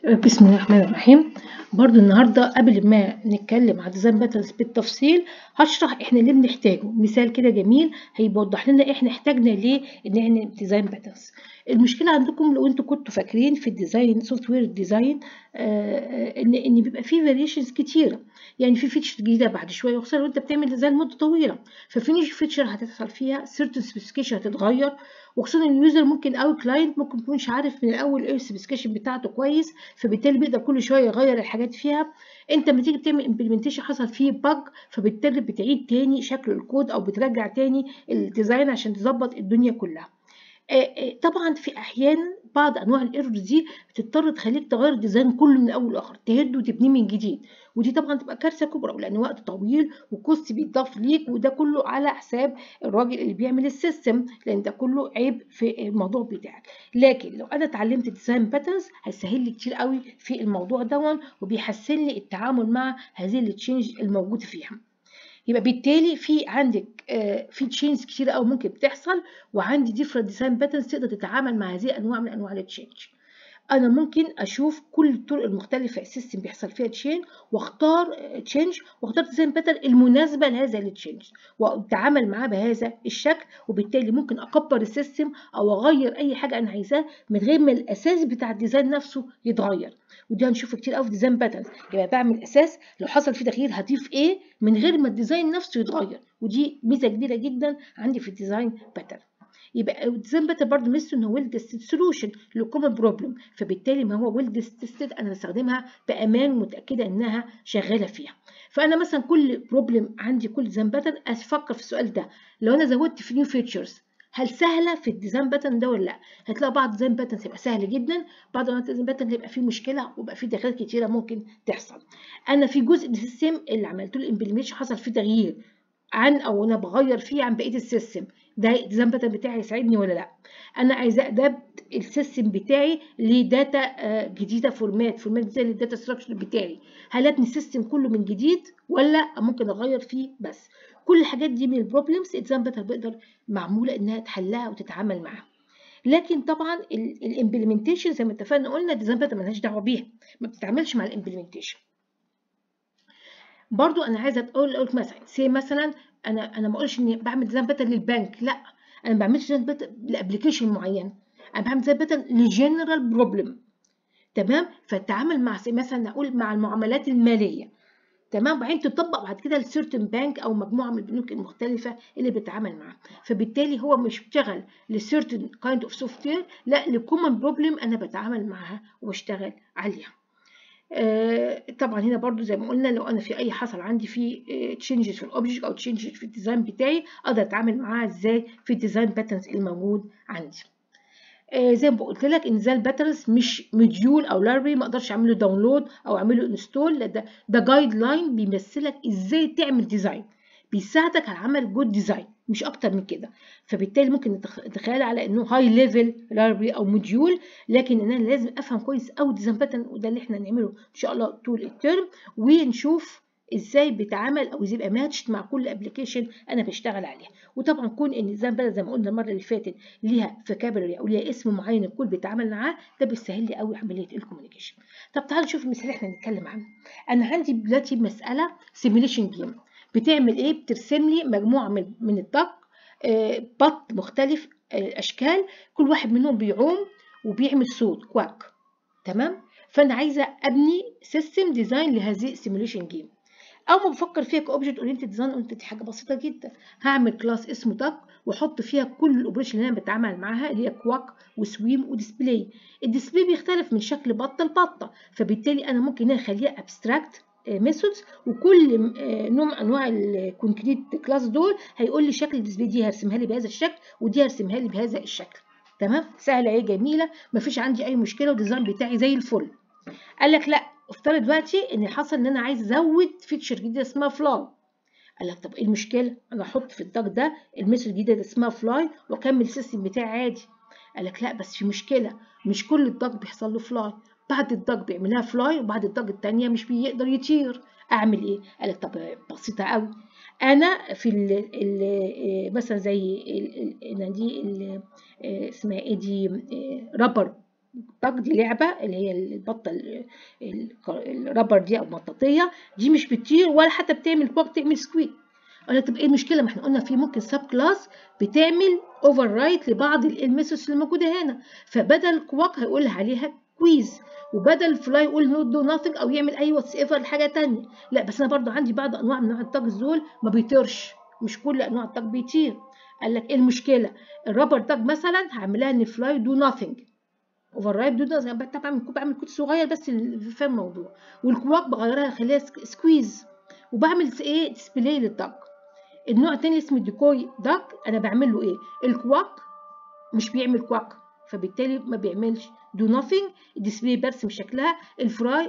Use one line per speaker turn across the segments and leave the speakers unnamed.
بسم الله الرحمن الرحيم برضو النهاردة قبل ما نتكلم عن ديزاين باترنز بالتفصيل هشرح احنا ليه بنحتاجه مثال كده جميل هيوضح لنا احنا احتاجنا ليه ان احنا ديزاين باترنز المشكلة عندكم لو انتوا كنتوا فاكرين في الديزاين سوفت وير ديزاين ان ان بيبقى فيه فاريشنز كتيرة يعني في فيتشر جديدة بعد شوية وخصوصا لو انت بتعمل ديزاين مدة طويلة ففي فيتشر هتحصل فيها certain سبيسيفيكيشن هتتغير وخصوصا اليوزر ممكن او كلاينت ممكن يكونش عارف من الاول ايه السبيسيفيكيشن بتاعته كويس فبالتالي بيقدر كل شويه يغير الحاجات فيها انت لما تيجي بتعمل امبلمنتيشن حصل فيه باج فبالتالي بتعيد تاني شكل الكود او بترجع تاني الديزاين عشان تظبط الدنيا كلها طبعا في احيان بعض انواع الايرورز دي بتضطر تخليك تغير الديزاين كله من اول لاخر تهده وتبنيه من جديد ودي طبعا تبقى كارثه كبرى لان وقت طويل وكوست بيتضاف ليك وده كله على حساب الراجل اللي بيعمل السيستم لان ده كله عيب في الموضوع بتاعك لكن لو انا اتعلمت ديزاين باترنز هيسهل لي كتير قوي في الموضوع دون وبيحسن لي التعامل مع هذه التشينج الموجود فيها يبقى بالتالي في عندك آه في تشينج كتير قوي ممكن بتحصل وعندي ديفرنت ديزاين باترنز تقدر تتعامل مع هذه الانواع من انواع التشينج انا ممكن اشوف كل الطرق المختلفه السيستم بيحصل فيها تشين واختار تشينج واختار ديزاين باترن المناسبه لهذا التشينج واتعامل معاه بهذا الشكل وبالتالي ممكن اكبر السيستم او اغير اي حاجه انا عايزاه من غير ما الاساس بتاع الديزاين نفسه يتغير ودي هنشوفه كتير قوي في ديزاين باترنز يبقى بعمل اساس لو حصل فيه تغيير هضيف ايه من غير ما الديزاين نفسه يتغير ودي ميزه كبيره جدا عندي في الديزاين باترن يبقى الديزاين باترن برضه ميزته ان هو ويل تيستد سولوشن لكومن بروبلم فبالتالي ما هو ويل تيستد انا بستخدمها بامان ومتاكده انها شغاله فيها فانا مثلا كل بروبلم عندي كل ديزاين باترن افكر في السؤال ده لو انا زودت في نيو فيتشرز هل سهله في الديزاين باترن ده ولا لا هتلاقي بعض الديزاين باترن هيبقى سهل جدا بعض الديزاين باترن هيبقى فيه مشكله ويبقى فيه تغييرات كتيره ممكن تحصل انا في جزء من السيستم اللي عملت له امبلمنتيشن حصل فيه تغيير عن او انا بغير فيه عن بقيه السيستم ده الديزاين باترن بتاعي يساعدني ولا لا انا عايزه ادابت السيستم بتاعي لداتا جديده فورمات فورمات زي الداتا ستراكشر بتاعي هل ابني السيستم كله من جديد ولا ممكن اغير فيه بس كل الحاجات دي من البروبلمز الديزاين باترن بيقدر معموله انها تحلها وتتعامل معاها لكن طبعا الامبلمنتيشن زي ما اتفقنا قلنا الديزاين باترن مالهاش دعوه بيها ما بتتعاملش مع الامبلمنتيشن برضو انا عايزه اقول اقول مثلا سي مثلا انا انا ما اقولش اني بعمل ديزاين باترن للبنك لا انا ما بعملش ديزاين باترن لابلكيشن معين انا بعمل ديزاين باترن لجنرال بروبلم تمام فالتعامل مع مثلا اقول مع المعاملات الماليه تمام وبعدين تطبق بعد كده لسيرتن بانك او مجموعه من البنوك المختلفه اللي بتتعامل معاها فبالتالي هو مش بيشتغل لسيرتن كايند اوف سوفت وير لا لكومن بروبلم انا بتعامل معاها وبشتغل عليها آه طبعا هنا برضو زي ما قلنا لو انا في اي حصل عندي في تشينجز في الاوبجكت او تشينجز في الديزاين بتاعي اقدر اتعامل معاها ازاي في الديزاين باترنز الموجود عندي آه زي ما قلت لك ان زي الباترنز مش موديول او لايبرري ما اقدرش اعمله داونلود او اعمله انستول لا ده ده جايد لاين بيمثلك ازاي تعمل ديزاين بيساعدك على عمل جود ديزاين مش اكتر من كده فبالتالي ممكن نتخيل على انه هاي ليفل لايبرري او موديول لكن ان انا لازم افهم كويس قوي ديزاين باترن وده اللي احنا هنعمله ان شاء الله طول الترم ونشوف ازاي بيتعامل او ازاي يبقى ماتشت مع كل ابلكيشن انا بشتغل عليها وطبعا كون ان الديزاين باترن زي ما قلنا المره اللي فاتت ليها فوكابولري او ليها اسم معين الكل بيتعامل معاه ده بيسهل لي قوي عمليه الكوميونيكيشن طب تعالوا نشوف المثال اللي احنا هنتكلم عنه انا عندي دلوقتي مساله سيميليشن جيم بتعمل ايه بترسم لي مجموعه من من الدق بط مختلف الاشكال كل واحد منهم بيعوم وبيعمل صوت كواك تمام فانا عايزه ابني سيستم ديزاين لهذه السيميوليشن جيم اول ما بفكر فيها كاوبجكت اورينتد ديزاين قلت دي حاجه بسيطه جدا هعمل كلاس اسمه دك واحط فيها كل الاوبريشن اللي انا بتعامل معاها اللي هي كواك وسويم وديسبلاي الديسبلاي بيختلف من شكل بطه لبطه فبالتالي انا ممكن اخليها ابستراكت ميثودز وكل نوع من انواع الكونكريت كلاس دول هيقول لي شكل الديسبلاي دي هرسمها لي بهذا الشكل ودي هرسمها لي بهذا الشكل تمام سهله اهي جميله مفيش عندي اي مشكله والديزاين بتاعي زي الفل قال لك لا افترض دلوقتي ان حصل ان انا عايز ازود فيتشر جديده اسمها فلاي قال لك طب ايه المشكله انا احط في الداك ده الميثود الجديده اسمها فلاي واكمل السيستم بتاعي عادي قال لك لا بس في مشكله مش كل الداك بيحصل له فلاي بعد الدج بيعملها فلاي وبعد الدج التانية مش بيقدر يطير اعمل ايه قال لك طب بسيطه قوي انا في ال ال مثلا زي ال- ال- دي ال- اسمها ايه دي رابر الدج دي لعبه اللي هي البطه الرابر دي او مطاطيه دي مش بتطير ولا حتى بتعمل كواك تعمل سكويك قلنا طب ايه المشكله ما احنا قلنا في ممكن سب كلاس بتعمل اوفر رايت لبعض الميثودز اللي موجوده هنا فبدل كواك هيقول عليها كويز وبدل فلاي يقول نوت دو ناثينج او يعمل اي واتس ايفر لحاجه ثانيه لا بس انا برضو عندي بعض انواع من انواع التاجز دول ما بيطيرش مش كل انواع التاج بيطير قال لك ايه المشكله الرابر تاج مثلا هعملها ان فلاي دو ناثينج اوفر رايت دو ناثينج طبعا بعمل كود صغير بس فاهم الموضوع والكواك بغيرها اخليها سكويز وبعمل ايه ديسبلاي للتاج النوع التاني اسمه ديكوي داك انا بعمل له ايه الكواك مش بيعمل كواك فبالتالي ما بيعملش do nothing الديسبلاي برسم شكلها الفراي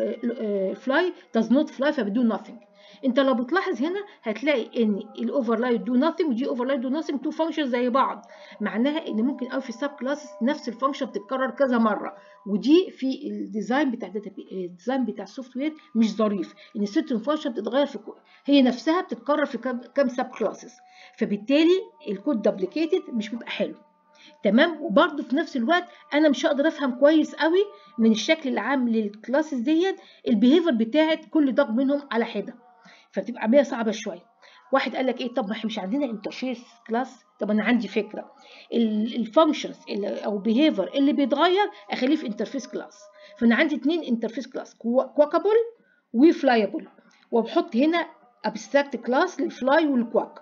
فلاي does not fly فبدو nothing انت لو بتلاحظ هنا هتلاقي ان الاوفرلاي دو nothing ودي اوفرلاي دو nothing تو فانكشن زي بعض معناها ان ممكن قوي في السب كلاس نفس الفانكشن بتتكرر كذا مره ودي في الديزاين بتاع الديزاين بتاع السوفت وير مش ظريف ان السيرتن فانكشن بتتغير في هي نفسها بتتكرر في كام سب كلاسز فبالتالي الكود دبليكيتد مش بيبقى حلو تمام وبرده في نفس الوقت انا مش هقدر افهم كويس قوي من الشكل العام للكلاسز ديت البيهيفير بتاعت كل ضغط منهم على حده فبتبقى عمليه صعبه شويه واحد قال لك ايه طب ما احنا مش عندنا انترفيس كلاس طب انا عندي فكره الفانكشنز او بيهيفير اللي بيتغير اخليه في انترفيس كلاس فانا عندي اثنين انترفيس كلاس كواكابل وفلايبل وبحط هنا ابستراكت كلاس للفلاي والكواك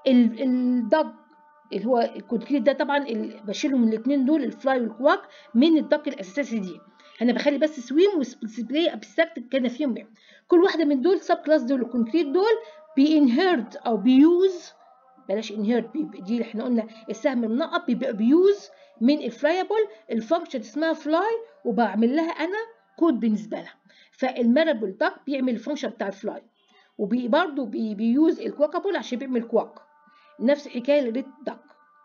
الدج اللي هو الكونكريت ده طبعا بشيلهم الاثنين دول الفلاي والكواك من الدق الاساسي دي انا بخلي بس سويم وسبلاي ابستراكت كان فيهم بيهم. كل واحده من دول سب كلاس دول الكونكريت دول بينهرت او بيوز بلاش انهرت دي اللي احنا قلنا السهم المنقط بيبقى بيوز من الفلايبل الفانكشن اسمها فلاي وبعمل لها انا كود بالنسبه لها فالماربل داك بيعمل الفانكشن بتاع الفلاي وبرضه بي بيوز الكواكابل عشان بيعمل كواك نفس الحكايه للريد داك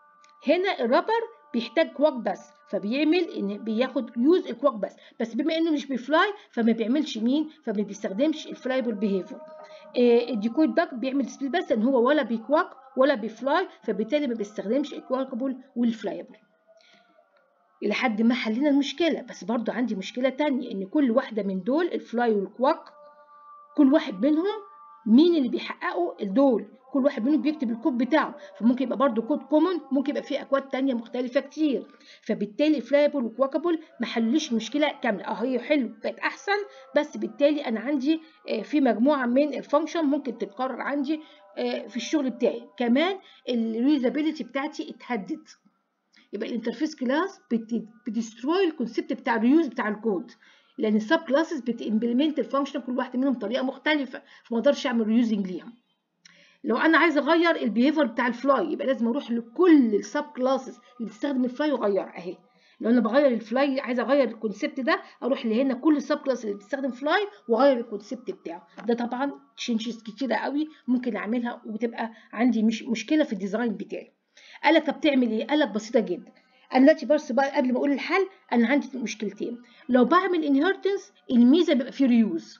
هنا الرابر بيحتاج كواك بس فبيعمل ان بياخد يوز الكواك بس بس بما انه مش بيفلاي فما بيعملش مين فما بيستخدمش الفلايبل بيهيفير إيه الديكوي داك بيعمل ديسبلاي بس ان هو ولا بيكواك ولا بيفلاي فبالتالي ما بيستخدمش الكواكبل والفلايبل الى حد ما حلينا المشكله بس برضو عندي مشكله تانية ان كل واحده من دول الفلاي والكواك كل واحد منهم مين اللي بيحققوا الدول كل واحد منهم بيكتب الكود بتاعه فممكن يبقى برضه كود كومن ممكن يبقى فيه اكواد تانية مختلفه كتير فبالتالي فلايبل وكواكابل ما حلوش مشكله كامله اه هي حلو بقت احسن بس بالتالي انا عندي في مجموعه من الفانكشن ممكن تتكرر عندي في الشغل بتاعي كمان الريزابيلتي بتاعتي اتهدت يبقى الانترفيس كلاس بتستروي الكونسيبت بتاع الريوز بتاع الكود لان السب كلاسز بتمبلمنت الفانكشن كل واحده منهم بطريقه مختلفه فما اقدرش اعمل ريوزنج ليها لو انا عايز اغير البيهيفير بتاع الفلاي يبقى لازم اروح لكل السب كلاسز اللي بتستخدم الفلاي واغيرها اهي لو انا بغير الفلاي عايز اغير الكونسيبت ده اروح لهنا كل السب كلاس اللي بتستخدم فلاي واغير الكونسيبت بتاعه ده طبعا تشينجز كتيره قوي ممكن اعملها وبتبقى عندي مش مشكله في الديزاين بتاعي قال لك طب تعمل ايه قال لك بسيطه جدا انا دلوقتي بس بقى قبل ما اقول الحل انا عندي مشكلتين لو بعمل انهيرتنس الميزه بيبقى فيه ريوز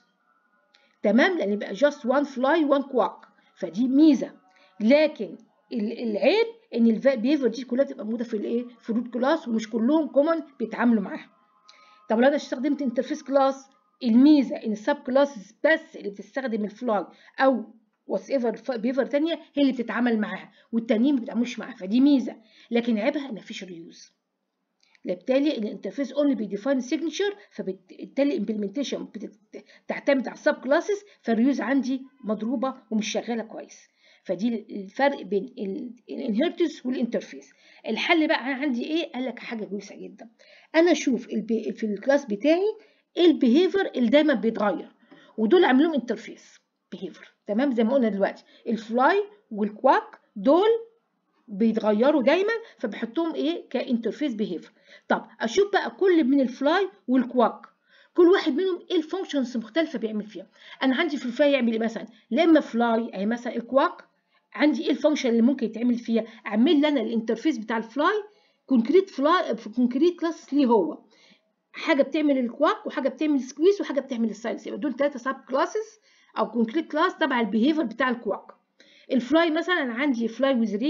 تمام لان يبقى جاست وان فلاي وان كواك فدي ميزه لكن العيب ان البيهيفير دي كلها بتبقى موجوده في الايه في الروت كلاس ومش كلهم كومن بيتعاملوا معاها طب لو انا استخدمت انترفيس كلاس الميزه ان السب كلاس بس اللي بتستخدم الفلاي او وات ايفر بيفر ثانيه هي اللي بتتعامل معاها والتانيين ما بيتعاملوش معاها فدي ميزه لكن عيبها ان مفيش ريوز بالتالي الانترفيس اونلي بيديفاين سيجنتشر فبالتالي الامبلمنتيشن بتعتمد على السب كلاسز فالريوز عندي مضروبه ومش شغاله كويس فدي الفرق بين الانهيرتنس والانترفيس الحل بقى انا عندي ايه قال لك حاجه كويسه جدا انا اشوف في الكلاس بتاعي ايه البيهيفير اللي دايما بيتغير ودول عامل لهم انترفيس بيهيفير تمام زي ما قلنا دلوقتي الفلاي والكواك دول بيتغيروا دايما فبحطهم ايه كانترفيس بيهيفير طب اشوف بقى كل من الفلاي والكواك كل واحد منهم ايه الفانكشنز المختلفه بيعمل فيها انا عندي في الفلاي يعمل ايه مثلا لا اما فلاي اهي مثلا الكواك عندي ايه الفانكشن اللي ممكن يتعمل فيها اعمل لي انا الانترفيس بتاع الفلاي كونكريت فلاي كونكريت كلاس ليه هو حاجه بتعمل الكواك وحاجه بتعمل سكويز وحاجه بتعمل الساينس يبقى دول ثلاثه سب كلاسز او كونكريت كلاس تبع البيهيفير بتاع الكواك الفلاي مثلا انا عندي فلاي ويز رينجز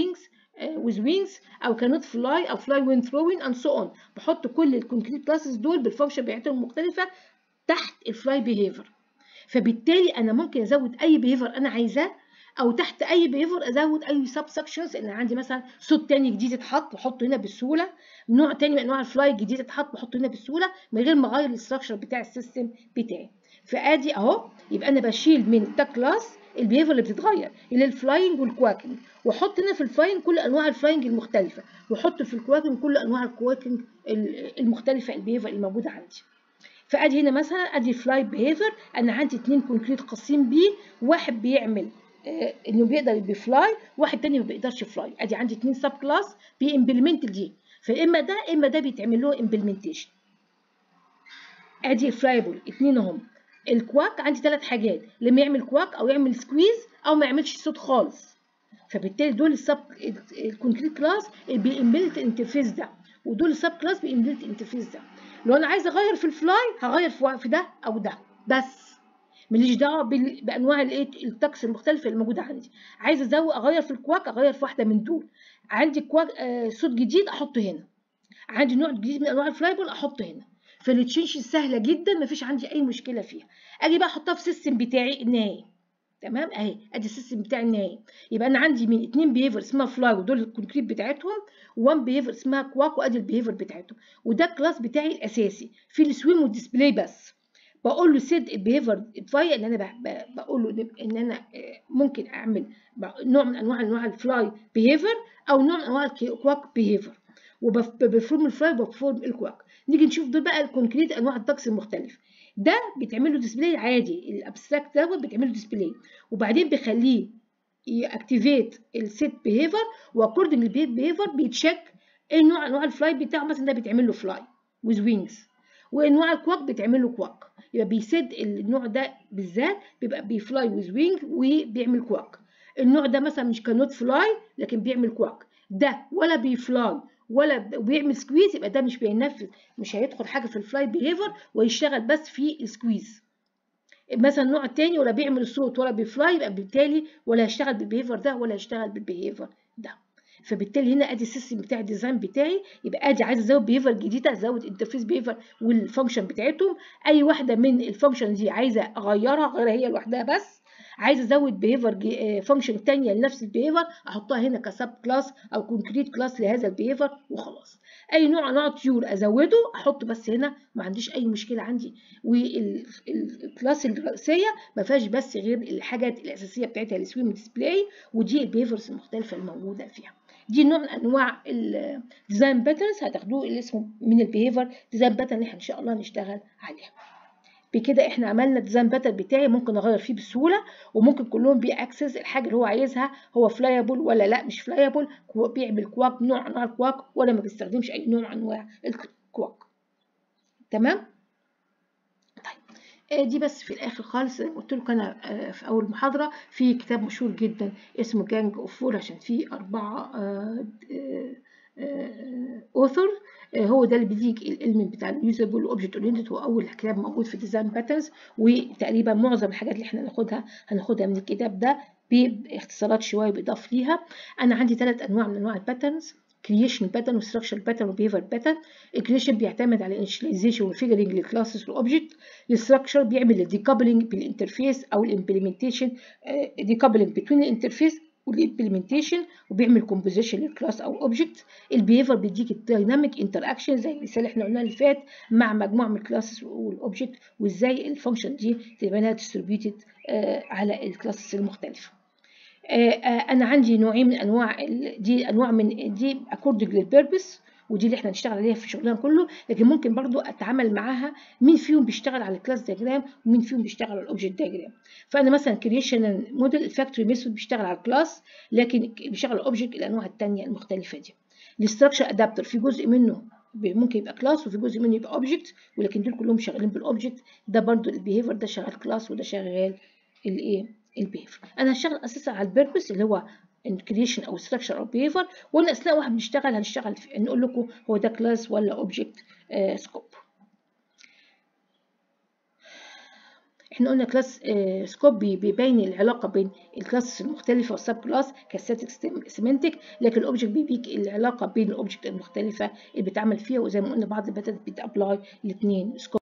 with wings او cannot fly او fly when throwing and so on بحط كل الكونكريت كلاسز دول بالفانكشن بتاعتهم المختلفه تحت الفلاي بيهيفير فبالتالي انا ممكن ازود اي بيهيفير انا عايزاه او تحت اي بيهيفير ازود اي سب سكشنز ان عندي مثلا صوت تاني جديد اتحط بحطه هنا بسهوله نوع تاني من انواع الفلاي جديد اتحط بحطه هنا بسهوله من غير ما اغير الاستراكشر بتاع السيستم بتاعي فادي اهو يبقى انا بشيل من التاك كلاس البيهيفير اللي بتتغير اللي الفلاينج والكواكينج واحط هنا في الفلاينج كل انواع الفلاينج المختلفه واحط في الكواكينج كل انواع الكواكينج المختلفه البيهيفير الموجوده عندي فادي هنا مثلا ادي فلاي بيهيفير انا عندي اتنين كونكريت خاصين بيه واحد بيعمل آه انه بيقدر بيفلاي واحد تاني ما بيقدرش فلاي ادي عندي اتنين سب كلاس بيمبلمنت دي فاما ده اما ده بيتعمل له امبلمنتيشن ادي فلايبل اتنين اهم الكواك عندي ثلاث حاجات لما يعمل كواك او يعمل سكويز او ما يعملش صوت خالص فبالتالي دول السب الكونكريت كلاس بيمبلت الانترفيس ده ودول السب كلاس بيمبلت الانترفيس ده لو انا عايزه اغير في الفلاي هغير في ده او ده بس ماليش دعوه بانواع الايه التكس المختلفه اللي موجوده عندي عايزه ازود اغير في الكواك اغير في واحده من دول عندي كواك آه صوت جديد احطه هنا عندي نوع جديد من انواع الفلايبل احطه هنا فالتشينج سهله جدا مفيش عندي اي مشكله فيها اجي بقى احطها في السيستم بتاعي النهائي تمام اهي ادي السيستم بتاعي النهائي يبقى انا عندي من اتنين بيهيفير اسمها فلاي ودول الكونكريت بتاعتهم وان بيهيفير اسمها كواك وادي البيهيفير بتاعتهم وده الكلاس بتاعي الاساسي في السويم والديسبلاي بس بقول له سيد البيهيفير فاي ان انا بقول له ان انا ممكن اعمل نوع من انواع انواع الفلاي بيهيفير او نوع من انواع الكواك بيهيفير وبفورم الفلاي وبفورم الكواك نيجي نشوف دول بقى الكونكريت انواع الطقس المختلف ده بيتعمل له ديسبلاي عادي الابستراكت دوت بيتعمل له ديسبلاي وبعدين بيخليه ياكتيفيت السيت بيهيفير واكوردنج للبيت بيهيفير بيتشيك ايه نوع انواع الفلاي بتاعه مثلا ده بيتعمل له فلاي ويز وينجز وانواع الكواك بيتعمل له كواك يبقى بيسد النوع ده بالذات بيبقى بيفلاي ويز وينج وبيعمل كواك النوع ده مثلا مش كانوت فلاي لكن بيعمل كواك ده ولا بيفلاي ولا بيعمل سكويز يبقى ده مش بينفذ مش هيدخل حاجه في الفلاي بيهيفير ويشتغل بس في السكويز مثلا النوع التاني ولا بيعمل الصوت ولا بيفلاي يبقى بالتالي ولا هيشتغل بالبيهيفير ده ولا هيشتغل بالبيهيفير ده فبالتالي هنا ادي السيستم بتاع الديزاين بتاعي يبقى ادي عايز ازود بيهيفير جديده ازود انترفيس بيهيفير والفانكشن بتاعتهم اي واحده من الفانكشن دي عايزه اغيرها غيرها هي لوحدها بس عايزه ازود بيهيفير فانكشن ثانيه لنفس البيهيفير احطها هنا كسب كلاس او كونكريت كلاس لهذا البيهيفير وخلاص اي نوع انواع طيور ازوده احطه بس هنا ما عنديش اي مشكله عندي والكلاس الرئيسيه ما فيهاش بس غير الحاجات الاساسيه بتاعتها السويم ديسبلاي ودي البيهيفيرز المختلفه الموجوده فيها دي نوع من انواع الديزاين باترنز هتاخدوه اللي اسمه من البيهيفير ديزاين باترن اللي احنا ان شاء الله نشتغل عليها بكده احنا عملنا الديزاين باترن بتاعي ممكن اغير فيه بسهوله وممكن كلهم بيأكسس الحاجه اللي هو عايزها هو فلايبل ولا لا مش فلايبل بيعمل كواك نوع انواع الكواك ولا ما بيستخدمش اي نوع من انواع الكواك تمام طيب دي بس في الاخر خالص قلت لكم انا في اول محاضره في كتاب مشهور جدا اسمه جانج اوف فور عشان فيه اربعه اوثر هو ده اللي بيديك العلم بتاع اليوزابل اوبجكت اورينتد هو اول كتاب موجود في ديزاين باترنز وتقريبا معظم الحاجات اللي احنا هناخدها هناخدها من الكتاب ده باختصارات شويه بيضاف ليها انا عندي ثلاث انواع من انواع الباترنز creation pattern وstructural pattern وbehavior pattern الكريشن بيعتمد على initialization والفيجرنج للكلاسز والاوبجكت الستراكشر بيعمل الديكابلنج بالانترفيس او الامبلمنتيشن ديكابلنج بين الانترفيس والامبلمنتيشن وبيعمل كومبوزيشن للكلاس او اوبجكت البيهيفير بيديك الدايناميك انتر اكشن زي المثال اللي احنا قلناه اللي فات مع مجموعه من الكلاسز والاوبجكت وازاي الفانكشن دي تبقى لها ديستريبيوتد على الكلاسز المختلفه انا عندي نوعين من انواع دي انواع من دي اكوردنج للبيربس ودي اللي احنا هنشتغل عليها في شغلنا كله لكن ممكن برضو اتعامل معاها مين فيهم بيشتغل على الكلاس دياجرام ومين فيهم بيشتغل على الاوبجكت دياجرام فانا مثلا كريشن موديل الفاكتوري ميثود بيشتغل على الكلاس لكن بيشتغل على الاوبجكت الانواع الثانيه المختلفه دي الاستراكشر ادابتر في جزء منه ممكن يبقى كلاس وفي جزء منه يبقى اوبجكت ولكن دول كلهم شغالين بالاوبجكت ده برضو البيهيفير ده شغال كلاس وده شغال الايه البيهيفير انا هشتغل اساسا على البيربس اللي هو كريشن او ستراكشر او بيهيفير وانا اثناء واحد بنشتغل هنشتغل في نقول لكم هو ده كلاس ولا اوبجكت سكوب احنا قلنا كلاس آه سكوب بيبين العلاقه بين الكلاس المختلفه والسب كلاس كستاتيك سيمنتك لكن الاوبجكت بيبيك العلاقه بين الاوبجكت المختلفه اللي بيتعمل فيها وزي ما قلنا بعض الميثود بتابلاي الاثنين سكوب